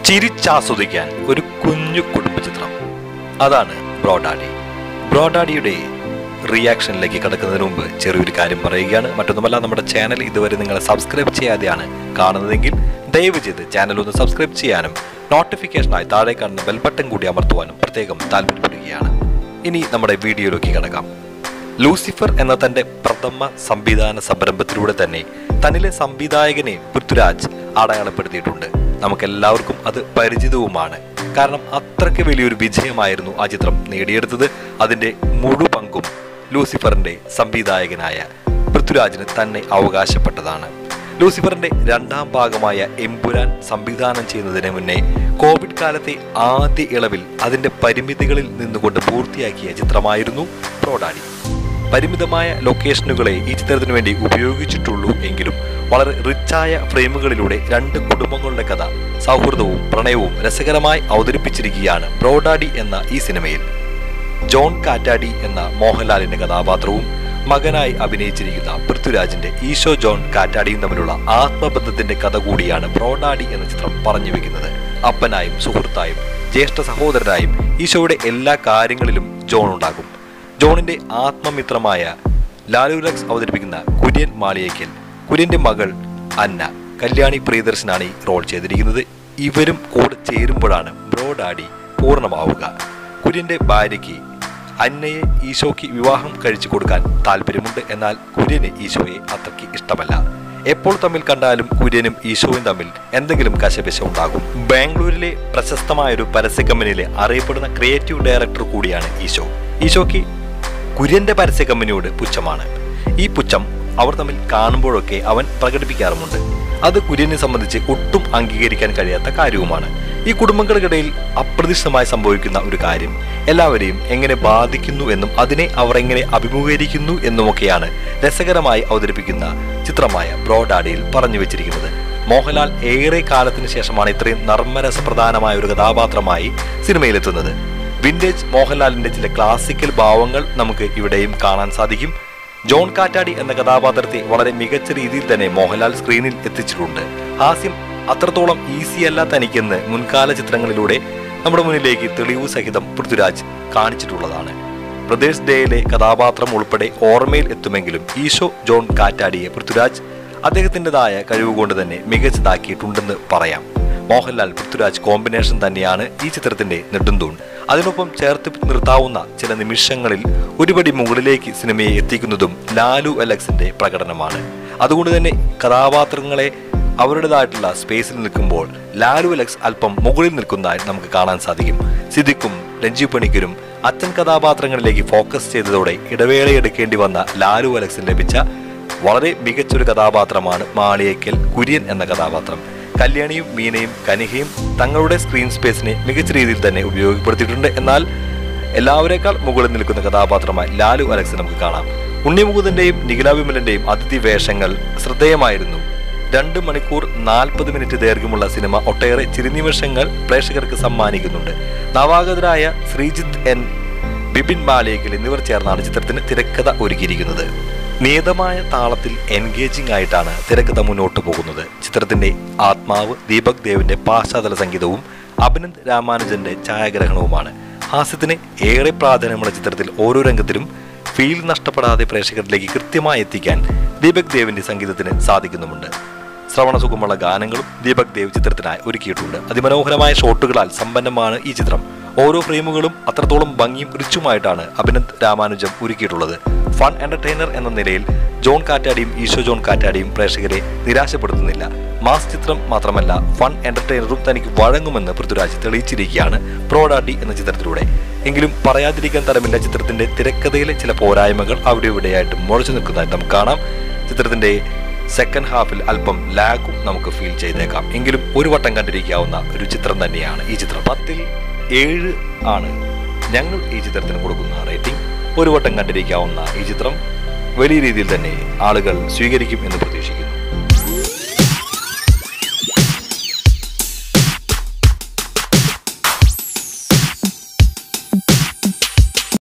ചിരിച്ചാസ്വദിക്കാൻ ഒരു കുഞ്ഞു കുടുംബ ചിത്രം അതാണ് ബ്രോഡാഡി ബ്രോഡാഡിയുടെ റിയാക്ഷനിലേക്ക് കടക്കുന്നതിന് മുമ്പ് ചെറിയൊരു കാര്യം പറയുകയാണ് മറ്റൊന്നുമല്ല നമ്മുടെ ചാനൽ ഇതുവരെ നിങ്ങൾ സബ്സ്ക്രൈബ് ചെയ്യാതെയാണ് കാണുന്നതെങ്കിൽ ദയവ് ചെയ്ത് ചാനൽ ഒന്ന് സബ്സ്ക്രൈബ് ചെയ്യാനും നോട്ടിഫിക്കേഷനായി താഴെ കാണുന്ന ബെൽ ബട്ടൺ കൂടി അമർത്തുവാനും പ്രത്യേകം താല്പര്യപ്പെടുകയാണ് ഇനി നമ്മുടെ വീഡിയോയിലേക്ക് കടക്കാം ലൂസിഫർ എന്ന തന്റെ പ്രഥമ സംവിധാന സംരംഭത്തിലൂടെ തന്നെ തന്നിലെ സംവിധായകനെ പൃഥ്വിരാജ് അടയാളപ്പെടുത്തിയിട്ടുണ്ട് നമുക്കെല്ലാവർക്കും അത് പരിചിതവുമാണ് കാരണം അത്രയ്ക്ക് വലിയൊരു വിജയമായിരുന്നു ആ ചിത്രം നേടിയെടുത്തത് അതിന്റെ മുഴു പങ്കും ലൂസിഫറിന്റെ സംവിധായകനായ പൃഥ്വിരാജിന് തന്നെ അവകാശപ്പെട്ടതാണ് ലൂസിഫറിന്റെ രണ്ടാം ഭാഗമായ എമ്പുരാൻ സംവിധാനം ചെയ്യുന്നതിന് മുന്നേ കോവിഡ് കാലത്തെ ആദ്യ ഇളവിൽ അതിന്റെ പരിമിതികളിൽ നിന്നുകൊണ്ട് പൂർത്തിയാക്കിയ ചിത്രമായിരുന്നു പ്രോഡാഡി പരിമിതമായ ലൊക്കേഷനുകളെ ഈ ചിത്രത്തിനു വേണ്ടി ഉപയോഗിച്ചിട്ടുള്ളൂ എങ്കിലും വളരെ റിച്ചായ ഫ്രെയിമുകളിലൂടെ രണ്ട് കുടുംബങ്ങളുടെ കഥ സൗഹൃദവും പ്രണയവും രസകരമായി അവതരിപ്പിച്ചിരിക്കുകയാണ് ബ്രോഡാഡി എന്ന ഈ സിനിമയിൽ ജോൺ കാറ്റാടി എന്ന മോഹൻലാലിന്റെ കഥാപാത്രവും മകനായി അഭിനയിച്ചിരിക്കുന്ന പൃഥ്വിരാജിന്റെ ഈശോ ജോൺ കാറ്റാടിയും തമ്മിലുള്ള ആത്മബന്ധത്തിന്റെ കഥ കൂടിയാണ് ബ്രോഡാഡി എന്ന ചിത്രം പറഞ്ഞു വെക്കുന്നത് അപ്പനായും സുഹൃത്തായും ജ്യേഷ്ഠ സഹോദരനായും ഈശോയുടെ എല്ലാ കാര്യങ്ങളിലും ജോൺ ഉണ്ടാകും ജോണിന്റെ ആത്മമിത്രമായ ലാലുലക്സ് അവതരിപ്പിക്കുന്ന കുര്യൻ മാളിയേക്കൽ കുര്യന്റെ മകൾ അന്ന കല്യാണി പ്രിയദർശനാണ് ഈ റോൾ ചെയ്തിരിക്കുന്നത് ഇവരും കൂടെ ചേരുമ്പോഴാണ് ബ്രോഡാഡി പൂർണ്ണമാവുക കുര്യന്റെ ഭാര്യയ്ക്ക് അന്നയെ ഈശോയ്ക്ക് വിവാഹം കഴിച്ചു കൊടുക്കാൻ താല്പര്യമുണ്ട് എന്നാൽ കുര്യന് ഈശോയെ അത്രയ്ക്ക് ഇഷ്ടമല്ല എപ്പോൾ തമ്മിൽ കണ്ടാലും കുര്യനും ഈശോയും തമ്മിൽ എന്തെങ്കിലും കശപിശ ഉണ്ടാകും ബാംഗ്ലൂരിലെ പ്രശസ്തമായ ഒരു പരസ്യ കമ്പനിയിലെ അറിയപ്പെടുന്ന ക്രിയേറ്റീവ് ഡയറക്ടർ കൂടിയാണ് ഈശോ ഈശോയ്ക്ക് കുര്യന്റെ പരസ്യ കമ്പനിയോട് പുച്ഛമാണ് ഈ പുച്ഛം അവർ തമ്മിൽ കാണുമ്പോഴൊക്കെ അവൻ പ്രകടിപ്പിക്കാറുമുണ്ട് അത് കുര്യനെ സംബന്ധിച്ച് ഒട്ടും അംഗീകരിക്കാൻ കഴിയാത്ത കാര്യവുമാണ് ഈ കുടുംബങ്ങൾക്കിടയിൽ അപ്രതീക്ഷിതമായി സംഭവിക്കുന്ന ഒരു കാര്യം എല്ലാവരെയും എങ്ങനെ ബാധിക്കുന്നു എന്നും അതിനെ അവർ എങ്ങനെ അഭിമുഖീകരിക്കുന്നു എന്നുമൊക്കെയാണ് രസകരമായി അവതരിപ്പിക്കുന്ന ചിത്രമായ ബ്രോഡാഡിയിൽ പറഞ്ഞു വെച്ചിരിക്കുന്നത് മോഹൻലാൽ ഏറെ കാലത്തിന് ശേഷമാണ് ഇത്രയും നർമ്മരസപ്രധാനമായ ഒരു കഥാപാത്രമായി സിനിമയിലെത്തുന്നത് വിന്റേജ് മോഹൻലാലിന്റെ ചില ക്ലാസിക്കൽ ഭാവങ്ങൾ നമുക്ക് ഇവിടെയും കാണാൻ സാധിക്കും ജോൺ കാറ്റാടി എന്ന കഥാപാത്രത്തെ വളരെ മികച്ച രീതിയിൽ തന്നെ മോഹൻലാൽ സ്ക്രീനിൽ എത്തിച്ചിട്ടുണ്ട് ഹാസ്യം അത്രത്തോളം ഈസി അല്ല തനിക്കെന്ന് മുൻകാല ചിത്രങ്ങളിലൂടെ നമ്മുടെ മുന്നിലേക്ക് തെളിവ് സഹിതം പൃഥ്വിരാജ് കാണിച്ചിട്ടുള്ളതാണ് ബ്രദേഴ്സ് ഡേയിലെ കഥാപാത്രം ഉൾപ്പെടെ ഓർമ്മയിൽ എത്തുമെങ്കിലും ഈശോ ജോൺ കാറ്റാടിയെ പൃഥ്വിരാജ് അദ്ദേഹത്തിൻ്റെതായ കഴിവുകൊണ്ട് തന്നെ മികച്ചതാക്കിയിട്ടുണ്ടെന്ന് പറയാം മോഹൻലാൽ പൃഥ്വിരാജ് കോമ്പിനേഷൻ തന്നെയാണ് ഈ ചിത്രത്തിന്റെ നെടുന്തൂൺ അതിനൊപ്പം ചേർത്ത് നിർത്താവുന്ന ചില നിമിഷങ്ങളിൽ ഒരുപടി മുകളിലേക്ക് സിനിമയെ എത്തിക്കുന്നതും ലാലു അലക്സിന്റെ പ്രകടനമാണ് അതുകൊണ്ട് തന്നെ കഥാപാത്രങ്ങളെ അവരുടേതായിട്ടുള്ള സ്പേസിൽ നിൽക്കുമ്പോൾ ലാലു അലക്സ് അല്പം മുകളിൽ നിൽക്കുന്നതായി നമുക്ക് കാണാൻ സാധിക്കും സിദ്ദിഖും രഞ്ജീവ് പണിക്കരും അച്ഛൻ കഥാപാത്രങ്ങളിലേക്ക് ഫോക്കസ് ചെയ്തതോടെ ഇടവേളയെടുക്കേണ്ടി വന്ന ലാലു അലക്സിന് ലഭിച്ച വളരെ മികച്ചൊരു കഥാപാത്രമാണ് മാളിയേക്കൽ കുര്യൻ എന്ന കഥാപാത്രം കല്യാണിയും മീനയും കനികയും തങ്ങളുടെ സ്ക്രീൻ സ്പേസിനെ മികച്ച രീതിയിൽ തന്നെ ഉപയോഗപ്പെടുത്തിയിട്ടുണ്ട് എന്നാൽ എല്ലാവരേക്കാൾ മുകളിൽ നിൽക്കുന്ന കഥാപാത്രമായി ലാലു അലക്സ് നമുക്ക് കാണാം ഉണ്ണിമുകുന്ദന്റെയും നിഖില വിമലിന്റെയും അതിഥി വേഷങ്ങൾ ശ്രദ്ധേയമായിരുന്നു രണ്ട് മണിക്കൂർ നാൽപ്പത് മിനിറ്റ് ദൈർഘ്യമുള്ള സിനിമ ഒട്ടേറെ ചിരിനിമിഷങ്ങൾ പ്രേക്ഷകർക്ക് സമ്മാനിക്കുന്നുണ്ട് നവാഗതരായ ശ്രീജിത്ത് എൻ ബിപിൻ മാലേക്കൽ എന്നിവർ ചേർന്നാണ് ചിത്രത്തിന് തിരക്കഥ ഒരുക്കിയിരിക്കുന്നത് നിയതമായ താളത്തിൽ എൻഗേജിംഗ് ആയിട്ടാണ് തിരക്കഥ മുന്നോട്ട് പോകുന്നത് ചിത്രത്തിന്റെ ആത്മാവ് ദീപക് ദേവിന്റെ പാശ്ചാത്തല സംഗീതവും അഭിനന്ദ് രാമാനുജന്റെ ഛായാഗ്രഹണവുമാണ് ഹാസ്യത്തിന് ഏറെ പ്രാധാന്യമുള്ള ചിത്രത്തിൽ ഓരോ രംഗത്തിലും ഫീൽ നഷ്ടപ്പെടാതെ പ്രേക്ഷകരിലേക്ക് കൃത്യമായി എത്തിക്കാൻ ദീപക് ദേവിന്റെ സംഗീതത്തിന് സാധിക്കുന്നുമുണ്ട് ശ്രവണസുഖമുള്ള ഗാനങ്ങളും ദീപക് ദേവ് ചിത്രത്തിനായി ഒരുക്കിയിട്ടുണ്ട് അതിമനോഹരമായ ഷോട്ടുകളാൽ സമ്പന്നമാണ് ഈ ചിത്രം ഓരോ ഫ്രെയിമുകളും അത്രത്തോളം ഭംഗിയും റിച്ചുമായിട്ടാണ് അഭിനന്ദ് രാമാനുജം ഒരുക്കിയിട്ടുള്ളത് ഫൺ എന്റർടൈനർ എന്ന നിലയിൽ ജോൺ കാറ്റാടിയും ഈശോ ജോൺ കാറ്റാടിയും പ്രേക്ഷകരെ നിരാശപ്പെടുത്തുന്നില്ല മാസ് ചിത്രം മാത്രമല്ല ഫൺ എന്റർടൈനറും തനിക്ക് വഴങ്ങുമെന്ന് പൃഥ്വിരാജ് തെളിയിച്ചിരിക്കുകയാണ് പ്രോഡാഡി എന്ന ചിത്രത്തിലൂടെ എങ്കിലും പറയാതിരിക്കാൻ തരമില്ല ചിത്രത്തിന്റെ തിരക്കഥയിലെ ചില പോരായ്മകൾ അവിടെ ഇവിടെയായിട്ട് മുഴച്ചു നിൽക്കുന്നതായിട്ട് നമുക്ക് കാണാം ചിത്രത്തിന്റെ സെക്കൻഡ് ഹാഫിൽ അല്പം ലാഗും നമുക്ക് ഫീൽ ചെയ്തേക്കാം എങ്കിലും ഒരു വട്ടം കണ്ടിരിക്കാവുന്ന ഒരു ചിത്രം തന്നെയാണ് ഈ ചിത്രം പത്തിൽ ഏഴ് ആണ് ഞങ്ങൾ ഈ ചിത്രത്തിന് കൊടുക്കുന്ന റേറ്റിംഗ് ഒരു വട്ടം കണ്ടിരിക്കാവുന്ന ഈ ചിത്രം വലിയ രീതിയിൽ തന്നെ ആളുകൾ സ്വീകരിക്കും എന്ന് പ്രതീക്ഷിക്കുന്നു